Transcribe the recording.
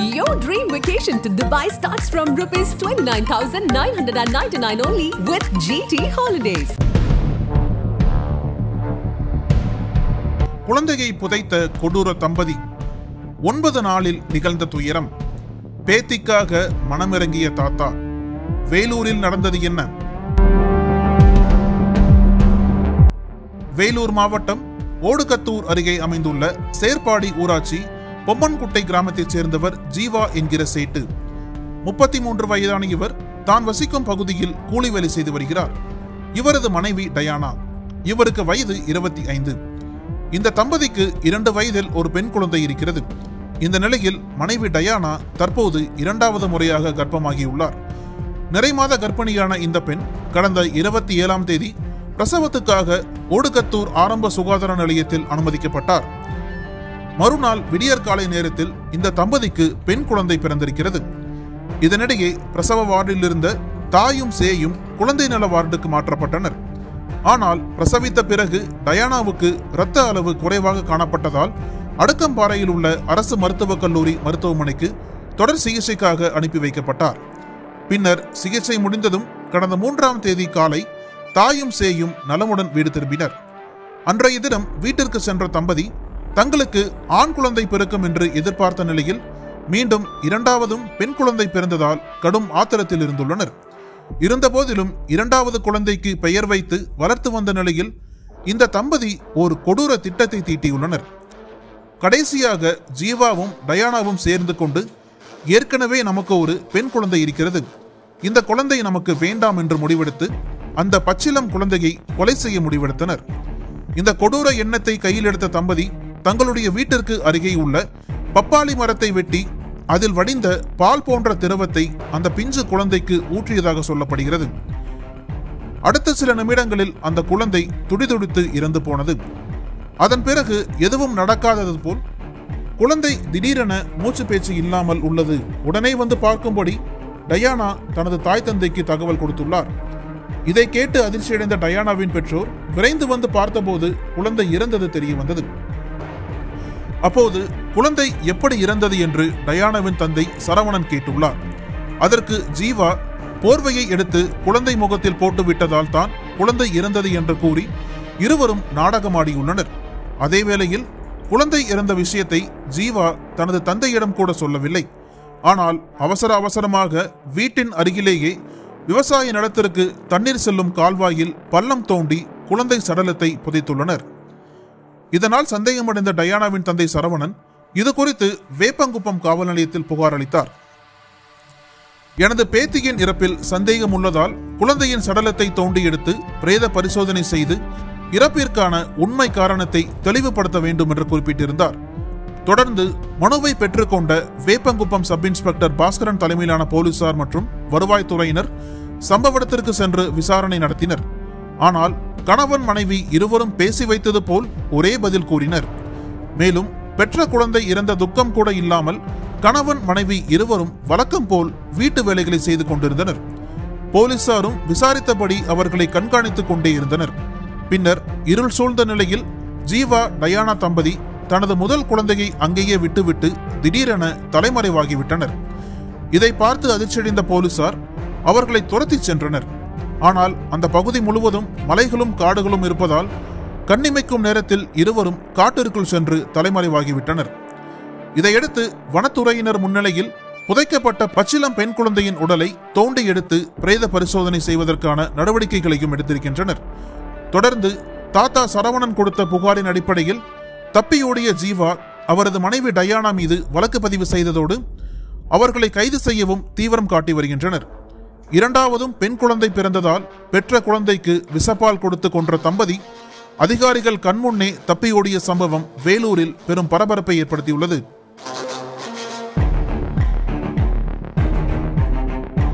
Your dream vacation to Dubai starts from rupees 29,999 only with GT Holidays. குழந்தையை புதைத்த கொடூர தம்பதி ஒன்பது நாளில் நிகழ்ந்த துயரம் பேத்திக்காக மனமிறங்கிய தாத்தா வேலூரில் நடந்தது என்ன வேலூர் மாவட்டம் ஓடுகத்தூர் அருகே அமைந்துள்ள சேர்ப்பாடி ஊராட்சி பொம்மன்குட்டை கிராமத்தைச் சேர்ந்தவர் ஜீவா என்கிற சேட்டு முப்பத்தி மூன்று வயதான இவர் தான் வசிக்கும் பகுதியில் கூலி வேலை செய்து வருகிறார் இவரது மனைவி டயானா இவருக்கு வயது இருபத்தி ஐந்து இந்த தம்பதிக்கு இரண்டு வயதில் ஒரு பெண் குழந்தை இருக்கிறது இந்த நிலையில் மனைவி டயானா தற்போது இரண்டாவது முறையாக கர்ப்பமாகியுள்ளார் நிறைமாத கர்ப்பிணியான இந்த பெண் கடந்த இருபத்தி ஏழாம் தேதி பிரசவத்துக்காக ஓடுகத்தூர் ஆரம்ப சுகாதார நிலையத்தில் அனுமதிக்கப்பட்டார் மறுநாள் விடியற்காலை நேரத்தில் இந்த தம்பதிக்கு பெண் குழந்தை பிறந்திருக்கிறது இதனிடையே பிரசவ வார்டில் இருந்த தாயும் சேயும் குழந்தை நல வார்டுக்கு மாற்றப்பட்டனர் ஆனால் பிரசவித்த பிறகு டயானாவுக்கு இரத்த அளவு குறைவாக காணப்பட்டதால் அடுக்கம்பாறையில் உள்ள அரசு மருத்துவக் கல்லூரி மருத்துவமனைக்கு தொடர் சிகிச்சைக்காக அனுப்பி வைக்கப்பட்டார் பின்னர் சிகிச்சை முடிந்ததும் கடந்த மூன்றாம் தேதி காலை தாயும் சேயும் நலமுடன் வீடு திரும்பினர் அன்றைய தினம் வீட்டிற்கு சென்ற தம்பதி தங்களுக்கு ஆண் குழந்தை பிறக்கும் என்று எதிர்பார்த்த நிலையில் மீண்டும் இரண்டாவதும் பெண் குழந்தை பிறந்ததால் கடும் ஆத்திரத்தில் இருந்துள்ளனர் இருந்தபோதிலும் இரண்டாவது குழந்தைக்கு பெயர் வைத்து வளர்த்து வந்த நிலையில் இந்த தம்பதி ஒரு கொடூர திட்டத்தை தீட்டியுள்ளனர் கடைசியாக ஜீவாவும் டயானாவும் சேர்ந்து கொண்டு ஏற்கனவே நமக்கு ஒரு பெண் குழந்தை இருக்கிறது இந்த குழந்தை நமக்கு வேண்டாம் என்று முடிவெடுத்து அந்த பச்சிலம் குழந்தையை கொலை செய்ய முடிவெடுத்தனர் இந்த கொடூர எண்ணத்தை கையில் எடுத்த தம்பதி தங்களுடைய வீட்டிற்கு அருகே உள்ள பப்பாளி மரத்தை வெட்டி அதில் வடிந்த பால் போன்ற திரவத்தை அந்த பிஞ்சு குழந்தைக்கு ஊற்றியதாக சொல்லப்படுகிறது அடுத்த சில நிமிடங்களில் அந்த குழந்தை துடிதுடித்து இறந்து போனது அதன் பிறகு எதுவும் நடக்காதது போல் குழந்தை திடீரென மூச்சு பேச்சு இல்லாமல் உள்ளது உடனே வந்து பார்க்கும்படி டயானா தனது தாய் தந்தைக்கு தகவல் கொடுத்துள்ளார் இதை கேட்டு அதிர்ச்சியடைந்த டயானாவின் பெற்றோர் விரைந்து வந்து பார்த்தபோது குழந்தை இறந்தது தெரிய வந்தது அப்போது குழந்தை எப்படி இறந்தது என்று டயானாவின் தந்தை சரவணன் கேட்டுள்ளார் அதற்கு ஜீவா போர்வையை எடுத்து குழந்தை முகத்தில் போட்டு விட்டதால் தான் குழந்தை இறந்தது என்று கூறி இருவரும் நாடகமாடியுள்ளனர் அதே வேளையில் குழந்தை இறந்த விஷயத்தை ஜீவா தனது தந்தையிடம் கூட சொல்லவில்லை ஆனால் அவசர அவசரமாக வீட்டின் அருகிலேயே விவசாய நிலத்திற்கு தண்ணீர் செல்லும் கால்வாயில் பள்ளம் தோண்டி குழந்தை சடலத்தை புதைத்துள்ளனர் இதனால் சந்தேகமடைந்த டயானாவின் தந்தை சரவணன் இது குறித்து வேப்பங்குப்பம் காவல் நிலையத்தில் புகார் அளித்தார் எனது பேத்தியின் இறப்பில் சந்தேகம் உள்ளதால் குழந்தையின் சடலத்தை தோண்டி எடுத்து பிரேத பரிசோதனை செய்து இறப்பிற்கான உண்மை காரணத்தை தெளிவுபடுத்த வேண்டும் என்று குறிப்பிட்டிருந்தார் தொடர்ந்து மனுவை பெற்றுக்கொண்ட வேப்பங்குப்பம் சப் இன்ஸ்பெக்டர் பாஸ்கரன் தலைமையிலான போலீசார் மற்றும் வருவாய்த்துறையினர் சம்பவ இடத்திற்கு சென்று விசாரணை நடத்தினர் ஆனால் கணவன் மனைவி இருவரும் பேசி வைத்தது போல் ஒரே பதில் கூறினர் மேலும் பெற்ற குழந்தை இறந்த துக்கம் கூட இல்லாமல் கணவன் மனைவி இருவரும் வழக்கம் போல் வீட்டு வேலைகளை செய்து கொண்டிருந்தனர் போலீசாரும் விசாரித்தபடி அவர்களை கண்காணித்துக் கொண்டே இருந்தனர் பின்னர் இருள் சூழ்ந்த நிலையில் ஜீவா டயானா தம்பதி தனது முதல் குழந்தையை அங்கேயே விட்டுவிட்டு திடீரென தலைமறைவாகிவிட்டனர் இதை பார்த்து அதிர்ச்சியடைந்த போலீசார் அவர்களை துரத்திச் சென்றனர் ஆனால் அந்த பகுதி முழுவதும் மலைகளும் காடுகளும் இருப்பதால் கண்ணிமைக்கும் நேரத்தில் இருவரும் காட்டிற்குள் சென்று தலைமறைவாகிவிட்டனர் இதையடுத்து வனத்துறையினர் முன்னிலையில் புதைக்கப்பட்ட பச்சிளம் பெண் குழந்தையின் உடலை தோண்டி எடுத்து பிரேத பரிசோதனை செய்வதற்கான நடவடிக்கைகளையும் எடுத்திருக்கின்றனர் தொடர்ந்து தாத்தா சரவணன் கொடுத்த புகாரின் அடிப்படையில் தப்பியோடிய ஜீவா அவரது மனைவி டயானா மீது வழக்கு பதிவு செய்ததோடு அவர்களை கைது செய்யவும் தீவிரம் காட்டி வருகின்றனர் இரண்டாவதும் பெண் குழந்தை பிறந்ததால் பெற்ற குழந்தைக்கு விசப்பால் கொடுத்து கொன்ற தம்பதி அதிகாரிகள் கண்முன்னே தப்பியோடிய சம்பவம் வேலூரில் பெரும் பரபரப்பை ஏற்படுத்தியுள்ளது